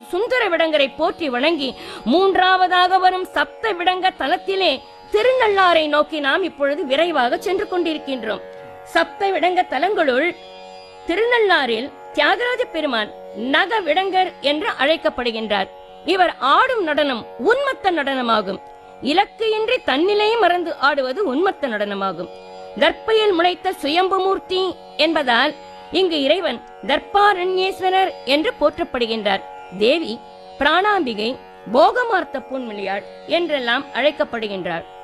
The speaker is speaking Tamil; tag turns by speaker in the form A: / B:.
A: சுந்தர விடங்கரை போற்றி வணங்கி மூன்றாவதாக வரும் சப்த விடங்க தலத்திலே திருநள்ளாரை நோக்கி நாம் இப்பொழுது விரைவாக சென்று கொண்டிருக்கின்றோம் சப்த விடங்க தலங்களுள் திருநள்ளாறில் தியாகராஜ பெருமான் நக விடங்கர் என்று அழைக்கப்படுகின்றார் இவர் ஆடும் நடனம் உன்மத்த நடனமாகும் இலக்கு இன்றி தன்னிலையை மறந்து ஆடுவது உன்மத்த நடனமாகும் தர்ப்பையில் முளைத்த சுயம்புமூர்த்தி என்பதால் இங்கு இறைவன் தர்ப்பாரண்யேஸ்வரர் என்று போற்றப்படுகின்றார் தேவி பிராணாம்பிகை போகமார்த்த பூன்மிழியாள் என்றெல்லாம் அழைக்கப்படுகின்றார்